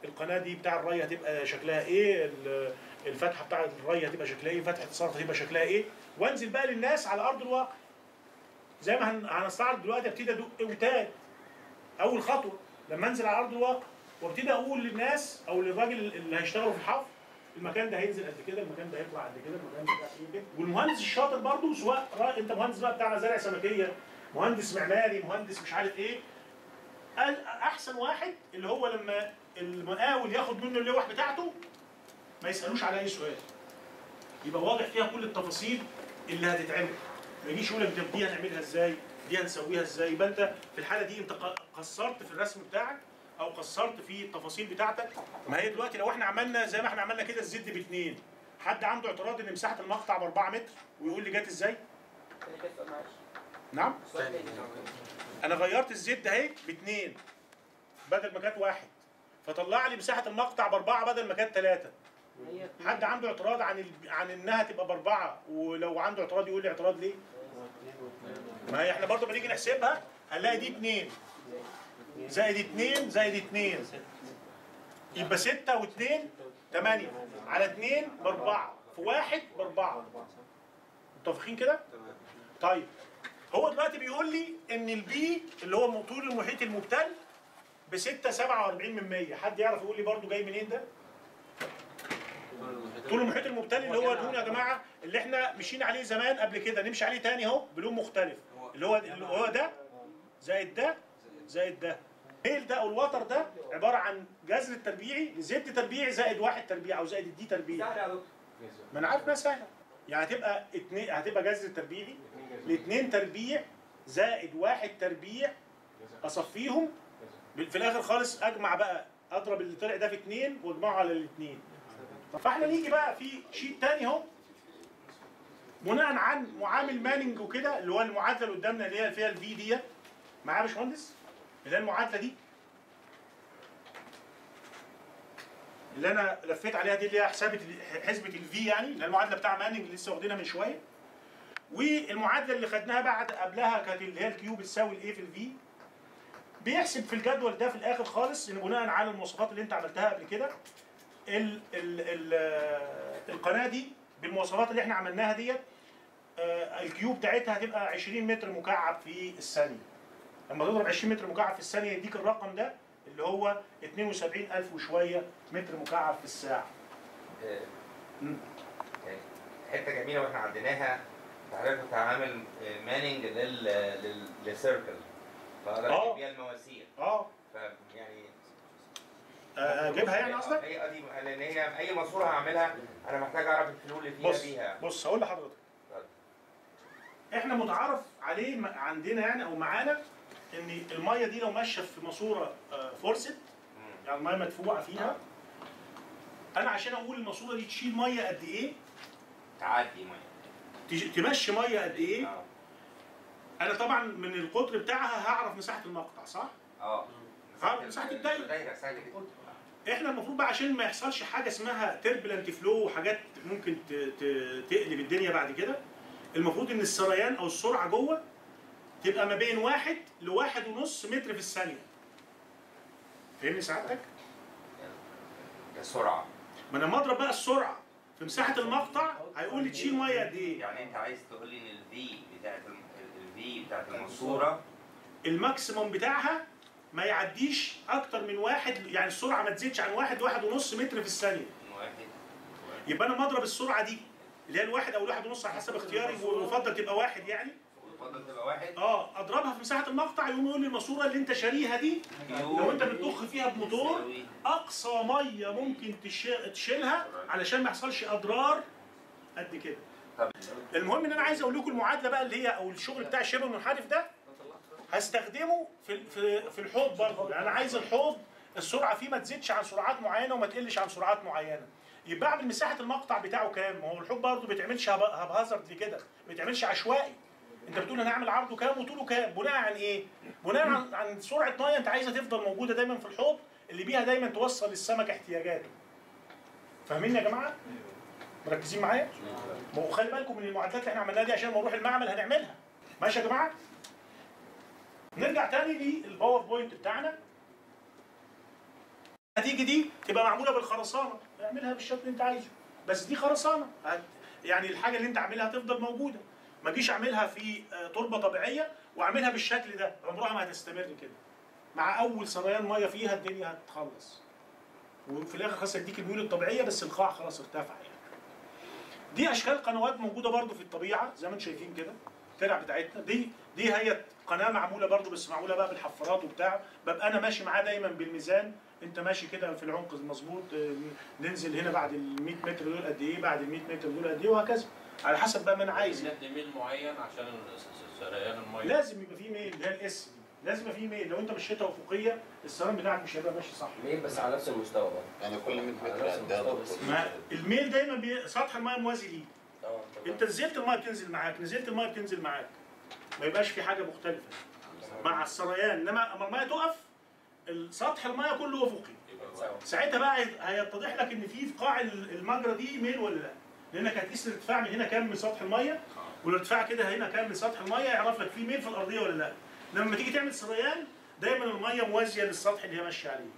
القناه دي بتاع الري هتبقى شكلها ايه ال- الفتحه بتاع الري هتبقى شكلها ايه فتحه الصرف هتبقى شكلها ايه وانزل بقى للناس على ارض الواقع زي ما هن- هنستعرض دلوقتي ابتدي ادق اوتاد اول خطوه لما انزل على ارض الواقع وابتدي اقول للناس او للراجل اللي هيشتغلوا في الحفر المكان ده هينزل قد كده المكان ده هيطلع قد كده المكان ده ايه كده والمهندس الشاطر برضه سواء را- انت مهندس بقى بتاع مزارع سمكيه مهندس معماري مهندس مش عارف ايه قال احسن واحد اللي هو لما المقاول ياخد منه اللوح بتاعته ما يسالوش على اي سؤال يبقى واضح فيها كل التفاصيل اللي هتتعمل ما يجيش يقول لك طب دي هنعملها ازاي دي هنسويها ازاي يبقى انت في الحاله دي انت ق- قصرت في الرسم بتاعك او قصرت في التفاصيل بتاعتك ما هي دلوقتي لو احنا عملنا زي ما احنا عملنا كده الزد باثنين حد عنده اعتراض ان مساحه المقطع ب 4 متر ويقول لي جت ازاي؟ تاني كده سؤال معلش نعم سؤال تاني انا غيرت الزد اهي باثنين بدل ما كانت واحد فطلع لي مساحه المقطع باربعه بدل ما كانت ثلاثه هي حد عنده اعتراض عن ال... عن انها تبقى باربعه ولو عنده اعتراض يقول لي اعتراض ليه؟ ما هي احنا برضه بنيجي نحسبها هنلاقي دي اتنين زائد اتنين زائد اتنين يبقى ستة واتنين تمانية على اتنين باربعة في واحد باربعة متفقين كده؟ طيب هو دلوقتي بيقول لي ان البي اللي هو طول المحيط المبتل ب 6 47 من 100 حد يعرف يقول لي برضه جاي منين ده؟ طول المحيط المبتل اللي هو اللون يا جماعه اللي احنا مشينا عليه زمان قبل كده نمشي عليه تاني اهو بلون مختلف اللي هو اللي هو ده زائد ده زائد ده الميل ده او الوتر ده عباره عن جذر التربيعي لزد تربيعي زائد واحد تربيع او زائد الدي تربيع سهل يا دكتور ما انا عارف انها سهله يعني هتبقى اتنين هتبقى جذر تربيعي لاثنين تربيع زائد واحد تربيع اصفيهم في الاخر خالص اجمع بقى اضرب اللي طلع ده في اثنين واجمعه على الاثنين فاحنا نيجي بقى في شيت تاني اهو بناء عن معامل ماننج وكده اللي هو المعادله اللي قدامنا اللي هي فيها الفي ديت معايا يا باشمهندس اللي هي المعادله دي اللي انا لفيت عليها دي اللي هي حسابه حسبه الفي يعني اللي هي المعادله بتاع ماننج اللي لسه واخدينها من شويه والمعادله اللي خدناها بعد قبلها كانت اللي هي الكيو بتساوي الايه في الفي بيحسب في الجدول ده في الاخر خالص ان بناء على المواصفات اللي انت عملتها قبل كده ال ال ال القناه دي بالمواصفات اللي احنا عملناها ديت آه، الكيو بتاعتها هتبقى 20 متر مكعب في الثانيه لما تضرب 20 متر مكعب في الثانيه يديك الرقم ده اللي هو 72000 وشويه متر مكعب في الساعه آه، مم. يعني حته جميله واحنا عديناها حضرتك كنت عامل آه، ماننج لل لل- للسيركل فاقدر آه. اجيب بيها المواسير اه فيعني آه، اجيبها يعني قصدك؟ هي اه دي لان هي اي ماسوره هعملها انا محتاج اعرف الفلول اللي فيها بص بيها بص هقول لحضرتك اتفضل. احنا متعارف عليه م- عندنا يعني او معانا ان الميه دي لو ماشيه في ماسوره آه، فورست مم. يعني الميه مدفوعه فيها انا عشان اقول الماسوره دي تشيل ميه قد ايه تعدي ميه تج- تمشي ميه قد ايه اه انا طبعا من القطر بتاعها هعرف مساحه المقطع صح اه اه، مساحة الدايرة. الدايره سهل جدا احنا المفروض بقى عشان ما يحصلش حاجه اسمها تربلنت فلو وحاجات ممكن ت- ت- تقلب الدنيا بعد كده المفروض ان السريان او السرعه جوه تبقى ما بين واحد لواحد ونص متر في الثانيه فاهمني سعادتك؟ السرعه ما انا لما اضرب بقى السرعه في مساحه المقطع هيقول لي تشيل ميه قد ايه؟ يعني انت عايز تقول لي ان الفي بتاعت الفي بتاعت الماسوره الماكسيموم بتاعها ما يعديش اكتر من واحد يعني السرعه ما تزيدش عن واحد واحد ونص متر في الثانيه من واحد يبقى انا مضرب السرعه دي اللي هي الواحد او الواحد ونص على حسب اختياري ويفضل تبقى واحد يعني وتفضل تبقى واحد اه اضربها في مساحه المقطع يقوم يقول لي الماسوره اللي انت شاريها دي لو انت بتضخ فيها بموتور يساوي اقصى ميه ممكن تش- تشيلها علشان ما يحصلش اضرار قد كده طب. المهم ان انا عايز اقول لكم المعادله بقى اللي هي او الشغل بتاع الشبه المنحرف ده هستخدمه في في في الحوض برضه يعني انا عايز الحوض السرعه فيه ما تزيدش عن سرعات معينه وما تقلش عن سرعات معينه يبقى اعمل مساحه المقطع بتاعه كام؟ ما هو الحوض برضه ما بيتعملش هب- هبهزرد كده ما بيتعملش عشوائي انت بتقول انا هعمل عرضه كام وطوله كام بناء عن ايه؟ بناء عن, عن سرعه ميه انت عايزها تفضل موجوده دايما في الحوض اللي بيها دايما توصل للسمك احتياجاته فاهمين يا جماعه؟ مركزين معايا؟ ما هو خلي بالكم من المعادلات اللي احنا عملناها دي عشان لما نروح المعمل هنعملها ماشي يا جماعه؟ نرجع تاني للباوربوينت بتاعنا هتيجي دي تبقى معموله بالخرسانه اعملها بالشكل اللي انت عايزه بس دي خرسانه هت- يعني الحاجه اللي انت عاملها هتفضل موجوده ما اجيش اعملها في آه، تربه طبيعيه واعملها بالشكل ده عمرها ما هتستمر كده مع اول سريان ميه فيها الدنيا هتخلص وفي الاخر خلاص هيديك الميول الطبيعيه بس القاع خلاص ارتفع يعني دي اشكال قنوات موجوده برضو في الطبيعه زي ما انتم شايفين كده الترع بتاعتنا دي دي هي قناه معموله برضو بس معموله بقى بالحفارات وبتاع ببقى انا ماشي معاه دايما بالميزان انت ماشي كده في العمق المظبوط آه، ننزل هنا بعد ال 100 متر دول قد ايه بعد ال 100 متر دول قد ايه وهكذا على حسب بقى ما انا عايز يعني. ندي ميل معين عشان ال- س- سريان الميه لازم يبقى فيه ميل اللي هي الاس دي لازم يبقى فيه ميل لو انت مشيتها افقيه السرام بتاعك مش هيبقى ماشي صح مين بس على نفس المستوى بقى يعني كل 100 على متر نفس قد ايه يا المستوى بس. دكتور؟ ما الميل دايما بي... سطح الماء موازي ليه اه تمام. انت نزلت الماء بتنزل معاك نزلت الماء بتنزل معاك ما يبقاش في حاجه مختلفه مع السريان انما اما الماء تقف سطح الماء كله افقي يبقى سوا. ساعتها بقى هي- هيتضح لك ان في في قاع ال- المجرى دي ميل ولا لا لانك هتقيس الارتفاع من هنا كام من سطح الميه والارتفاع كده هنا كام من سطح الميه يعرف لك في ميل في الارضيه ولا لا لما تيجي تعمل سريان دايما الميه موازيه للسطح اللي هي ماشيه عليه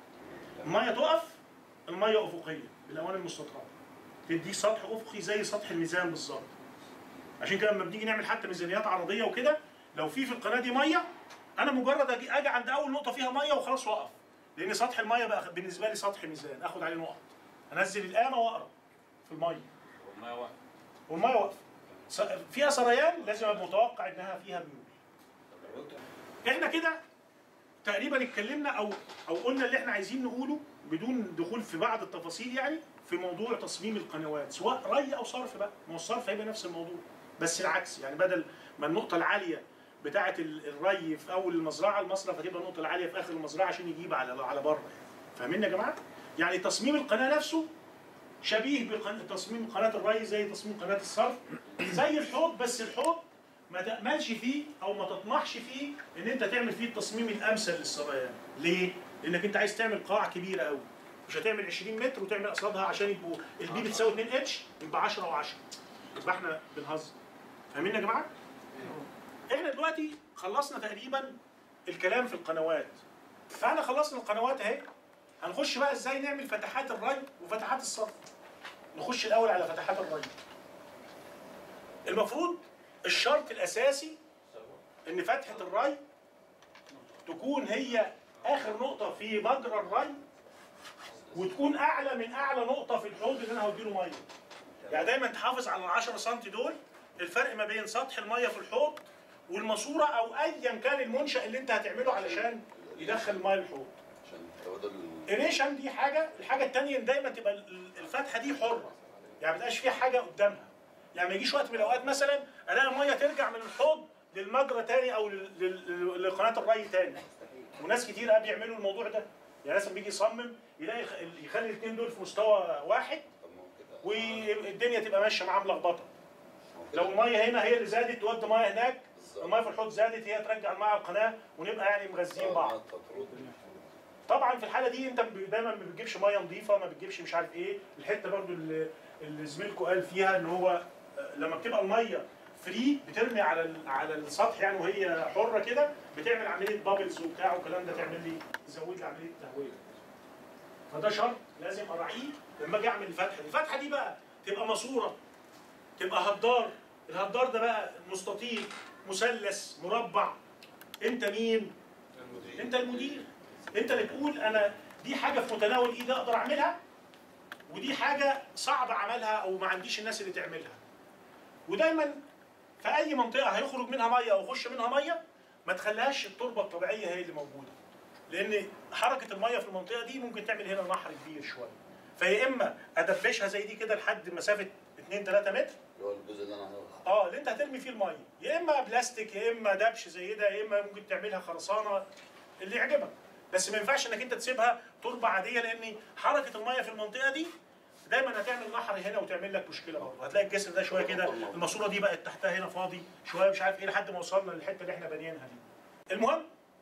الميه تقف الميه افقيه بالالوان المستطرده تديك سطح افقي زي سطح الميزان بالظبط عشان كده لما بنيجي نعمل حتى ميزانيات عرضيه وكده لو في في القناه دي ميه انا مجرد اجي اجي عند اول نقطه فيها ميه وخلاص واقف لان سطح الميه بقى بالنسبه لي سطح ميزان اخد عليه نقط انزل القامه واقرا في الميه والميه واحده والميه واقفه س- فيها سريان لازم ابقى متوقع انها فيها ميول احنا كده تقريبا اتكلمنا او او قلنا اللي احنا عايزين نقوله بدون دخول في بعض التفاصيل يعني في موضوع تصميم القنوات سواء ري او صرف بقى ما هو الصرف هيبقى نفس الموضوع بس العكس يعني بدل ما النقطه العاليه بتاعه ال- الري في اول المزرعه المصرف هتبقى النقطه العاليه في اخر المزرعه عشان يجيب على على بره فاهمين يا جماعه؟ يعني تصميم القناه نفسه شبيه بتصميم قناه الري زي تصميم قناه الصرف زي الحوض بس الحوض ما تأملش فيه او ما تطمحش فيه ان انت تعمل فيه التصميم الامثل للسريان ليه؟ لانك انت عايز تعمل قاعه كبيره قوي مش هتعمل 20 متر وتعمل قصادها عشان يبقوا البي بتساوي 2 اتش يبقى 10 و10 يبقى احنا بنهزر فاهمين يا جماعه؟ احنا دلوقتي خلصنا تقريبا الكلام في القنوات فاحنا خلصنا القنوات اهي هنخش بقى ازاي نعمل فتحات الري وفتحات الصرف نخش الاول على فتحات الري المفروض الشرط الاساسي ان فتحه الري تكون هي اخر نقطه في مجرى الري وتكون اعلى من اعلى نقطه في الحوض اللي انا هوديله ميه يعني دايما تحافظ على ال 10 سم دول الفرق ما بين سطح الميه في الحوض والماسوره او ايا كان المنشا اللي انت هتعمله علشان يدخل الميه الحوض عشان تبادل ايريشن دي حاجه الحاجه الثانيه ان دايما تبقى ال- الفتحه دي حره يعني ما تبقاش فيها حاجه قدامها يعني ما يجيش وقت من الاوقات مثلا الاقي الميه ترجع من الحوض للمجرى تاني او لل- لل- لقناه الري تاني وناس كتير قاعد بيعملوا الموضوع ده يعني مثلا بيجي يصمم يلاقي الخ- يخلي الاثنين دول في مستوى واحد طب ما هو كده والدنيا تبقى ماشيه معاه ملخبطه ما هو كده. لو الميه هنا هي اللي زادت تودي ميه هناك بالظبط. الميه في الحوض زادت هي ترجع الميه على القناه ونبقى يعني مغذيين آه، بعض ما تطرد. طبعا في الحاله دي انت ب- دايما ما بتجيبش ميه نظيفه ما بتجيبش مش عارف ايه الحته برضو اللي, اللي زميلكم قال فيها ان هو آه، لما بتبقى الميه فري بترمي على ال- على السطح يعني وهي حره كده بتعمل عمليه بابلز وبتاع والكلام ده تعمل لي تزود لي عمليه تهويه فده شرط لازم اراعيه لما اجي اعمل الفتحه دي الفتحه دي بقى تبقى ماسوره تبقى هدار الهدار ده بقى مستطيل مثلث مربع انت مين انت المدير انت اللي تقول انا دي حاجه في متناول ايدي اقدر اعملها ودي حاجه صعب عملها او ما عنديش الناس اللي تعملها ودايما في اي منطقه هيخرج منها ميه او يخش منها ميه ما تخليهاش التربه الطبيعيه هي اللي موجوده لان حركه الميه في المنطقه دي ممكن تعمل هنا نحر كبير شويه فيا اما ادبشها زي دي كده لحد مسافه 2 3 متر اللي هو الجزء اللي انا عامله اه اللي انت هترمي فيه الميه يا اما بلاستيك يا اما دبش زي ده يا اما ممكن تعملها خرسانه اللي يعجبك بس ما ينفعش انك انت تسيبها تربه عاديه لان حركه الميه في المنطقه دي دايما هتعمل نحر هنا وتعمل لك مشكله برضه هتلاقي الجسر ده شويه كده الماسوره دي بقت تحتها هنا فاضي شويه مش عارف ايه لحد ما وصلنا للحته اللي احنا بانيينها دي المهم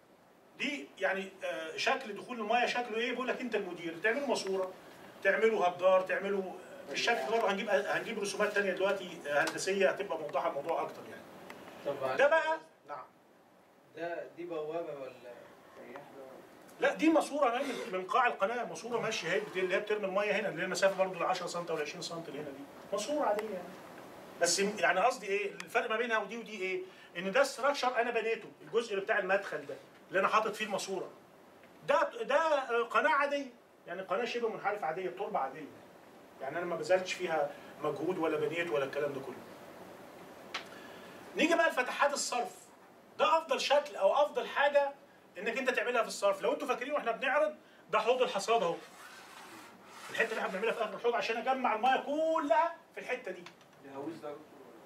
دي يعني آه، شكل دخول الميه شكله ايه بيقول لك انت المدير تعملوا ماسوره تعملوا هدار تعملوا بالشكل ده برضه هنجيب هنجيب رسومات ثانيه دلوقتي آه، هندسيه هتبقى موضحه الموضوع اكتر يعني طب ده بقى نعم ده دي بوابه ولا لا دي ماسوره اهي من- من قاع القناه ماسوره ماشيه اهي بت- اللي هي بترمي الميه هنا اللي هي المسافه برضه ال 10 سم او ال 20 سم اللي هنا دي ماسوره عاديه يعني بس م- يعني قصدي ايه الفرق ما بينها ودي ودي ايه ان ده استراكشر انا بنيته الجزء اللي بتاع المدخل ده اللي انا حاطط فيه الماسوره ده ده آه، قناه عاديه يعني قناه شبه منحرفه عاديه تربه عاديه يعني انا ما بذلتش فيها مجهود ولا بنيت ولا الكلام ده كله نيجي بقى لفتحات الصرف ده افضل شكل او افضل حاجه انك انت تعملها في الصرف لو انتوا فاكرين واحنا بنعرض ده حوض الحصاد اهو الحته اللي احنا بنعملها في اخر الحوض عشان اجمع الميه كلها في الحته دي الهويس ده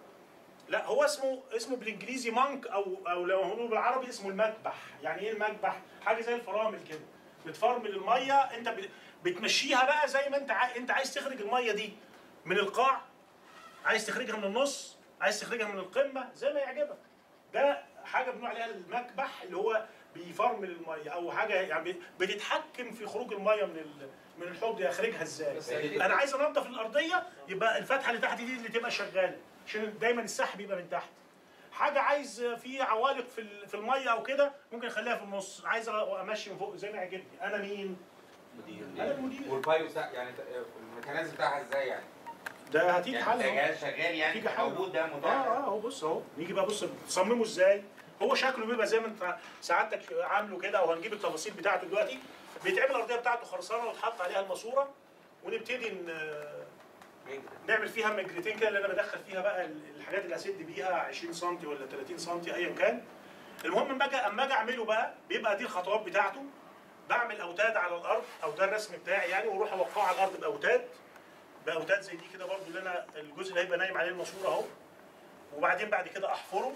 لا هو اسمه اسمه بالانجليزي مانك او او لو هنقول بالعربي اسمه المكبح يعني ايه المكبح حاجه زي الفرامل كده بتفرمل الميه انت بت- بتمشيها بقى زي ما انت عايز انت عايز تخرج الميه دي من القاع عايز تخرجها من النص عايز تخرجها من القمه زي ما يعجبك ده حاجه بنقول عليها المكبح اللي هو بيفرمل الميه او حاجه يعني بتتحكم في خروج الميه من ال- من الحوض يخرجها ازاي بس أكيد- انا عايز انضف الارضيه يبقى الفتحه اللي تحت دي اللي تبقى شغاله عشان دايما السحب يبقى من تحت حاجه عايز في عوالق في ال- في الميه او كده ممكن اخليها في النص عايز امشي من فوق زي ما يعجبني انا مين انا المدير والبايو سا- يعني الميكانيزم بتاعها ازاي يعني؟ ده هتيجي يعني حل ده أهو. جهاز شغال يعني هتيجي حل موجود ده اه متاح اه اهو بص اهو نيجي بقى بص تصممه ازاي هو شكله بيبقى زي ما انت سعادتك عامله كده او هنجيب التفاصيل بتاعته دلوقتي بيتعمل الارضيه بتاعته خرسانه وتحط عليها الماسوره ونبتدي ن- نعمل فيها مجرتين كده اللي انا بدخل فيها بقى الحاجات اللي هسد بيها 20 سم ولا 30 سم ايا كان المهم اما اجي اما اجي اعمله بقى بيبقى دي الخطوات بتاعته بعمل اوتاد على الارض او ده الرسم بتاعي يعني واروح اوقعه على الارض باوتاد باوتاد زي دي كده برضو اللي انا الجزء اللي هيبقى نايم عليه الماسوره اهو وبعدين بعد كده احفره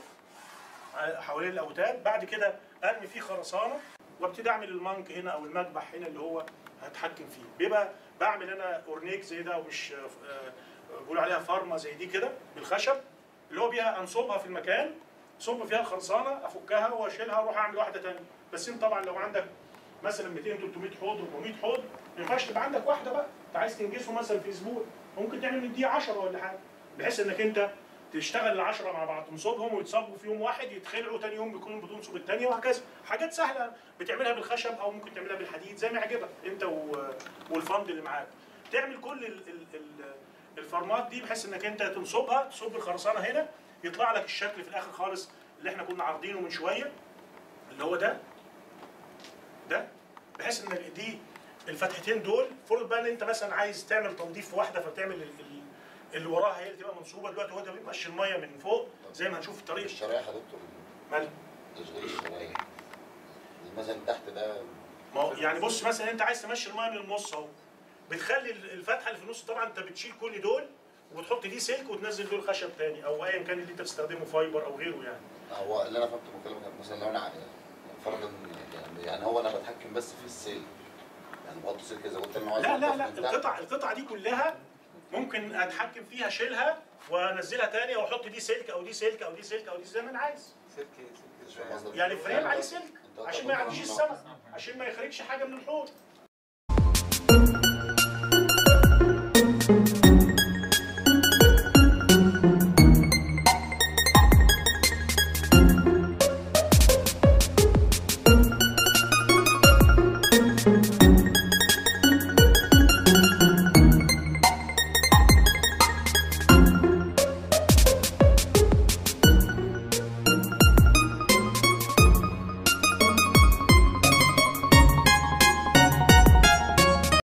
حوالين الاوتاد بعد كده ارمي فيه خرسانه وابتدي اعمل المانك هنا او المكبح هنا اللي هو هتحكم فيه بيبقى بعمل انا اورنيك زي ده ومش آه، بيقولوا عليها فارما زي دي كده بالخشب اللي هو بيها انصبها في المكان صب فيها الخرسانه افكها واشيلها واروح اعمل واحده ثانيه بس انت طبعا لو عندك مثلا 200 300 حوض 400 حوض ما ينفعش تبقى عندك واحده بقى انت عايز تنجزهم مثلا في اسبوع ممكن تعمل من دي 10 ولا حاجه بحيث انك انت تشتغل العشرة مع بعض تنصبهم ويتصبوا في يوم واحد يتخلعوا تاني يوم بيكونوا بتنصب التانية وهكذا حاجات سهلة بتعملها بالخشب أو ممكن تعملها بالحديد زي ما يعجبك أنت و- والفند اللي معاك تعمل كل ال ال ال الفرمات دي بحيث انك انت تنصبها تصب الخرسانة هنا يطلع لك الشكل في الآخر خالص اللي احنا كنا عارضينه من شوية اللي هو ده ده بحيث ان دي الفتحتين دول فرض بقى ان انت مثلا عايز تعمل تنظيف في واحده فبتعمل ال- ال- اللي وراها هي اللي تبقى منصوبه دلوقتي هو ده بيمشي الميه من فوق زي ما هنشوف في الطريق الشرايح يا دكتور مال تشغيل الشرايح مثلا تحت ده ما هو يعني بص مثلا انت عايز تمشي الميه من النص اهو بتخلي ال- الفتحه اللي في النص طبعا انت بتشيل كل دول وتحط دي سلك وتنزل دول خشب تاني او ايا كان اللي انت بتستخدمه فايبر او غيره يعني هو اللي انا فهمته من كلامك مثلا لو انا ع- فرضا يعني, يعني هو انا بتحكم بس في السلك يعني بحط سلك اذا قلت انا عايز لا لا أنضف لا من تحت. القطع القطع دي كلها ممكن اتحكم فيها اشيلها وانزلها تاني واحط دي سلك او دي سلك او دي سلك او دي زي ما انا عايز سلك مش فاهم سلك قصدك. يعني فريم عليه سلك أنت عشان ما قصدك يعديش إنه- السمك عشان ما يخرجش حاجه من الحوض